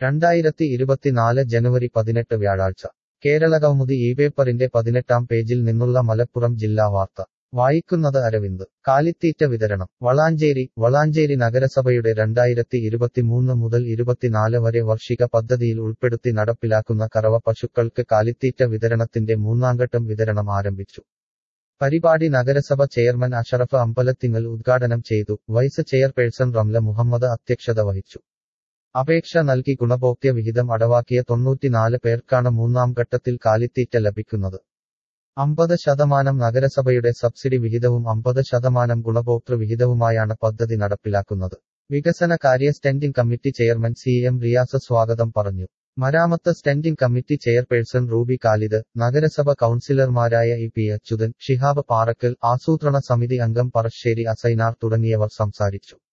രണ്ടായിരത്തി ഇരുപത്തിനാല് ജനുവരി പതിനെട്ട് വ്യാഴാഴ്ച കേരള കൗമുദി ഈ പേപ്പറിന്റെ പതിനെട്ടാം പേജിൽ നിന്നുള്ള മലപ്പുറം ജില്ലാ വാർത്ത വായിക്കുന്നത് അരവിന്ദ് കാലിത്തീറ്റ വിതരണം വളാഞ്ചേരി വളാഞ്ചേരി നഗരസഭയുടെ രണ്ടായിരത്തി ഇരുപത്തിമൂന്ന് മുതൽ ഇരുപത്തിനാല് വരെ വാർഷിക പദ്ധതിയിൽ ഉൾപ്പെടുത്തി നടപ്പിലാക്കുന്ന കറവ പശുക്കൾക്ക് കാലിത്തീറ്റ വിതരണത്തിന്റെ മൂന്നാംഘട്ടം വിതരണം ആരംഭിച്ചു പരിപാടി നഗരസഭ ചെയർമാൻ അഷറഫ് അമ്പലത്തിങ്ങൽ ഉദ്ഘാടനം ചെയ്തു വൈസ് ചെയർപേഴ്സൺ റംല മുഹമ്മദ് അധ്യക്ഷത വഹിച്ചു അപേക്ഷ നൽകി ഗുണഭോക്തൃ വിഹിതം അടവാക്കിയ തൊണ്ണൂറ്റിനാല് പേർക്കാണ് മൂന്നാം ഘട്ടത്തിൽ കാലിത്തീറ്റ ലഭിക്കുന്നത് അമ്പത് ശതമാനം നഗരസഭയുടെ സബ്സിഡി വിഹിതവും അമ്പത് ശതമാനം ഗുണഭോക്തൃ വിഹിതവുമായാണ് പദ്ധതി നടപ്പിലാക്കുന്നത് വികസന കാര്യ standing committee chairman C M Riyas സ്വാഗതം പറഞ്ഞു മരാമത്ത് standing committee chairperson Ruby Khalid നഗരസഭ കൌൺസിലർമാരായ ഇ പി അച്യുതൻ ഷിഹാബ് പാറക്കൽ ആസൂത്രണ സമിതി അംഗം പറശ്ശേരി അസൈനാർ തുടങ്ങിയവർ സംസാരിച്ചു